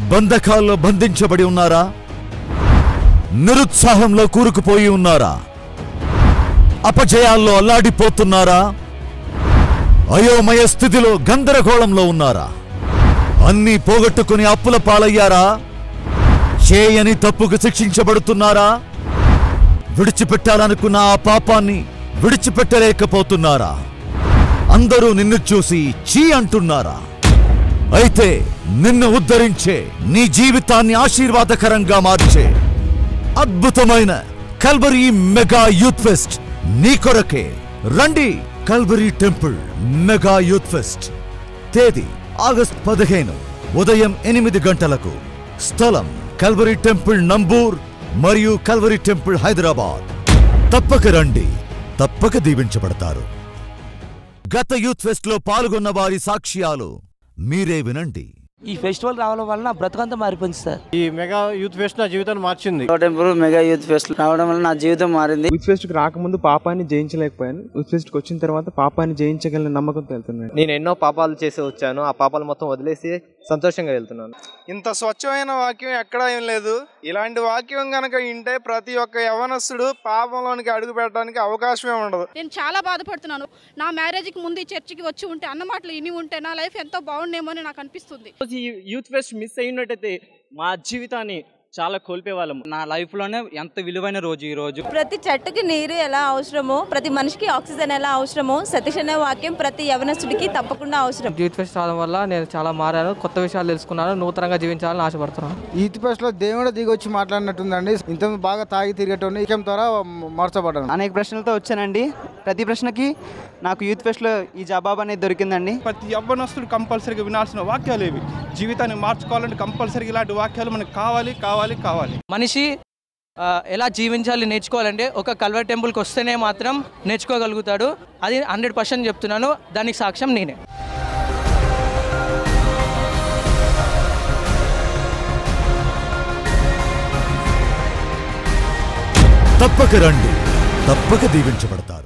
బంధకాల్లో బంధించబడి ఉన్నారా నిరుత్సాహంలో కూరుకుపోయి ఉన్నారా అపజయాల్లో అల్లాడిపోతున్నారా అయోమయ స్థితిలో గందరగోళంలో ఉన్నారా అన్నీ పోగొట్టుకుని అప్పుల పాలయ్యారా చేయని తప్పుకు శిక్షించబడుతున్నారా విడిచిపెట్టాలనుకున్న ఆ పాపాన్ని విడిచిపెట్టలేకపోతున్నారా అందరూ నిన్ను చూసి చీ అంటున్నారా అయితే నిన్ను ఉద్ధరించే నీ జీవితాన్ని ఆశీర్వాదకరంగా మార్చే అద్భుతమైన కల్వరీ మెగా యూత్ ఫెస్ట్ నీ కొరకే రండి Calvary temple mega youth fest తేదీ ఆగస్ట్ పదిహేను ఉదయం ఎనిమిది గంటలకు స్థలం కల్వరీ టెంపుల్ నంబూర్ మరియు కల్వరీ టెంపుల్ హైదరాబాద్ తప్పక రండి తప్పక దీవించబడతారు గత యూత్ ఫెస్ట్ లో పాల్గొన్న వారి సాక్ష్యాలు మీరే వినండి ఈ ఫెస్టివల్ రావడం వల్ల నా బ్రతుకంతా మారిపోయింది సార్ ఈ మెగా యూత్ ఫెస్ట్ నా జీవితాన్ని మార్చింది టెంపుల్ మెగా యూత్ ఫెస్ట్ రావడం వల్ల నా జీవితం మారింది యూత్ ఫెస్ట్కి రాకముందు పాపాన్ని జయించలేకపోయాను యూత్ ఫెస్ట్కి వచ్చిన తర్వాత పాపాన్ని జయించగల నమ్మకంతో వెళ్తున్నాను నేను ఎన్నో పాపాలు చేసి వచ్చాను ఆ పాపాలు మొత్తం వదిలేసి సంతోషంగా వెళ్తున్నాను ఇంత స్వచ్ఛమైన వాక్యం ఎక్కడా ఏం లేదు ఇలాంటి వాక్యం గనక వింటే ప్రతి ఒక్క యవనస్తుడు పాపంలోనికి అడుగు పెట్టడానికి అవకాశమే ఉండదు నేను చాలా బాధపడుతున్నాను నా మ్యారేజ్కి ముందు ఈ చర్చికి వచ్చి ఉంటే అన్న మాటలు ఇని ఉంటే నా లైఫ్ ఎంతో బాగుండేమో అని నాకు అనిపిస్తుంది ఈ యూత్ ఫెస్ట్ మిస్ అయినట్టయితే మా జీవితాన్ని చాలా కోల్పోయే వాళ్ళం నా లైఫ్లోనే ఎంత విలువైన రోజు ఈ రోజు ప్రతి చెట్టుకి నీరు ఎలా అవసరమో ప్రతి మనిషికి ఆక్సిజన్ ఎలా అవసరమో సతీష్ అనే వాక్యం ప్రతి యవనస్తుడికి తప్పకుండా అవసరం యూత్ ఫెస్ట్ రావడం వల్ల నేను చాలా మారాను కొత్త విషయాలు తెలుసుకున్నాను నూతనంగా జీవించాలని ఆశపడుతున్నాను యూత్ ఫెస్ట్ లో దేవుడు దిగి వచ్చి మాట్లాడినట్టుందండి ఇంత బాగా తాగి తిరిగేటోని విషయం ద్వారా మార్చబడ్డాను అనేక ప్రశ్నలతో వచ్చానండి ప్రతి ప్రశ్నకి నాకు యూత్ ఫెస్ట్ లో ఈ జవాబు అనేది దొరికిందండి ప్రతి యవ్వనస్తుడు కంపల్సరీగా వినాల్సిన వాక్యాలు ఇవి జీవితాన్ని మార్చుకోవాలంటే కంపల్సరీగా ఇలాంటి వాక్యాలు మనకు కావాలి కావాలి కావాలి మనిషి ఆ, ఎలా జీవించాలి నేర్చుకోవాలంటే ఒక కల్వర్ టెంపుల్కి వస్తేనే మాత్రం నేర్చుకోగలుగుతాడు అది హండ్రెడ్ పర్సెంట్ చెప్తున్నాను దానికి సాక్ష్యం నేనే తప్పక రండి తప్పక దీవించబడతారు